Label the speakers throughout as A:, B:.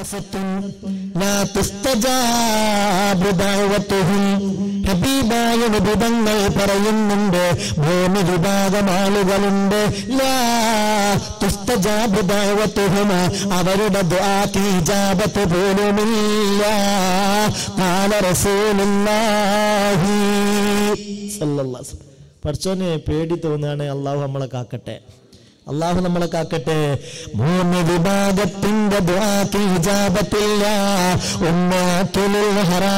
A: സലാസത്തുൻ ലാ തുസ്തജാബു ദഅവത്തുഹും ഹബീബായ നിബിധങ്ങൾ പറയുന്നുണ്ട് മൂന്ന് വിഭാഗം ആളുകളുണ്ട് ലാ തുസ്തജാബു ദഅവത്തുഹും അവരുടെ ദുആക്ക് ഇജാബത്ത് പോലുമില്ല ഖാല റസൂലുള്ളാഹി സല്ലല്ലാഹു അലൈഹി വസല്ലം. പഠിച്ചോനെ പേടി തോന്നുകയാണ് അള്ളാഹു നമ്മളെ കാക്കട്ടെ അള്ളാഹു നമ്മളെ കാക്കട്ടെ മൂന്ന് വിഭാഗത്തിന്റെ ദ്വാക്ക് ഇജാബത്തില്ല ഉമ്മാത്തുലിൽ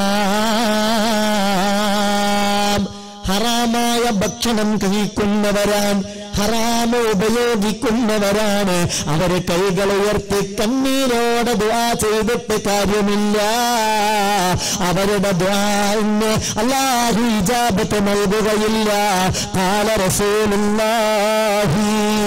A: ഹറാം ഹറാമായ ഭക്ഷണം കഴിക്കുന്നവരാൻ ഹറാമ് ഉപയോഗിക്കുന്നവരാണ് അവര് കൈകൾ ഉയർത്തി കണ്ണീരോടെ ദ്വാ ചെയ്തിട്ട് കാര്യമില്ല അവരുടെ ദ്വാന്ന് അള്ളാഹു ഇജാബത്ത് നൽകുകയില്ല കാല റസൂലുള്ളാഹി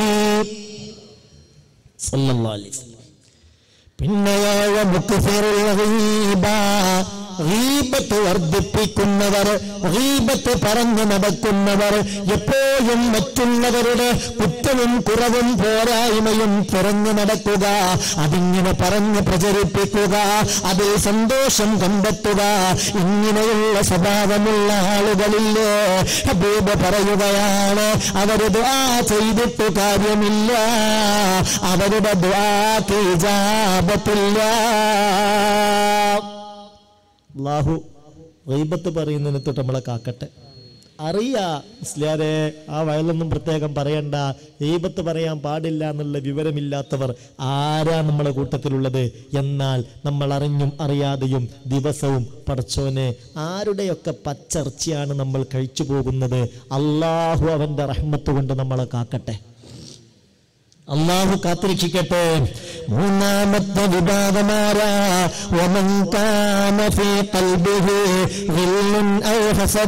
A: സല്ലല്ലാഹു അലൈഹി വസല്ലം പിന്നെയായ മുക്ഫിറുൽ ഗീബ ഗീബത്ത് വർദ്ധിപ്പിക്കുന്നവർ ഗീബത്ത് പറഞ്ഞു നടക്കുന്നവർ എപ്പോഴും മറ്റുള്ളവരുടെ കുറ്റവും കുറവും പോരായ്മയും തുറന്നു നടക്കുക അതിങ്ങനെ പറഞ്ഞ് പ്രചരിപ്പിക്കുക അതിൽ സന്തോഷം കണ്ടെത്തുക ഇങ്ങനെയുള്ള സ്വഭാവമുള്ള ആളുകളില്ലേ ഹബീബ് പറയുകയാണ് അവര് ദുആ ചെയ്തിട്ട് കാര്യമില്ല അവരുടെ ദുആക്ക് ഇജാബത്തില്ല അള്ളാഹു ഗൈബത്ത് പറയുന്നതിന് തൊട്ട് നമ്മളെ കാക്കട്ടെ അറിയാ മുസ്ലിയാരെ ആ വയലൊന്നും പ്രത്യേകം പറയണ്ട ഗൈബത്ത് പറയാൻ പാടില്ല എന്നുള്ള വിവരമില്ലാത്തവർ ആരാ നമ്മളെ കൂട്ടത്തിലുള്ളത് എന്നാൽ നമ്മൾ അറിഞ്ഞും അറിയാതെയും ദിവസവും പടച്ചോനെ ആരുടെയൊക്കെ പച്ചർച്ചയാണ് നമ്മൾ കഴിച്ചു പോകുന്നത് അള്ളാഹു അവന്റെ റഹ്മത്ത് കൊണ്ട് നമ്മളെ കാക്കട്ടെ അള്ളാഹു കാത്തിരക്ഷിക്കട്ടെ മൂന്നാമത്തെ വിഭാഗമാരാ ومن كان في قلبه غل أو حسد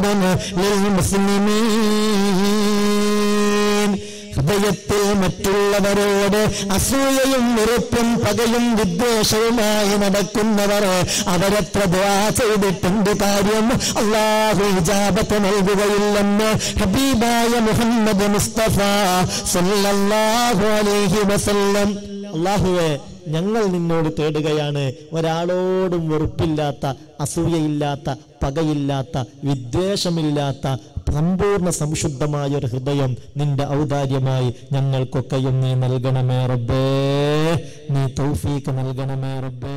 A: للمسلمين ഹൃദയത്തിൽ മറ്റുള്ളവരോട് അസൂയയും വെറുപ്പും പകയും വിദ്വേഷവുമായി നടക്കുന്നവർ അവരത്ര ദ്വാ ചെയ്തിട്ടുണ്ട് കാര്യം അള്ളാഹു ഇജാബത്ത് നൽകുകയില്ലെന്ന് ഹബീബായ മുഹമ്മദ് മുസ്തഫ സല്ലല്ലാഹു അലൈഹി വസല്ലം അള്ളാഹുവെ ഞങ്ങൾ നിന്നോട് തേടുകയാണ് ഒരാളോടും വെറുപ്പില്ലാത്ത അസൂയയില്ലാത്ത പകയില്ലാത്ത വിദ്വേഷമില്ലാത്ത സമ്പൂർണ്ണ സംശുദ്ധമായ ഒരു ഹൃദയം നിന്റെ ഔദാര്യമായി ഞങ്ങൾക്കൊക്കെയും നീ നൽകണമേ റബ്ബേ നീ തൗഫീക്ക് നൽകണമേ റബ്ബേ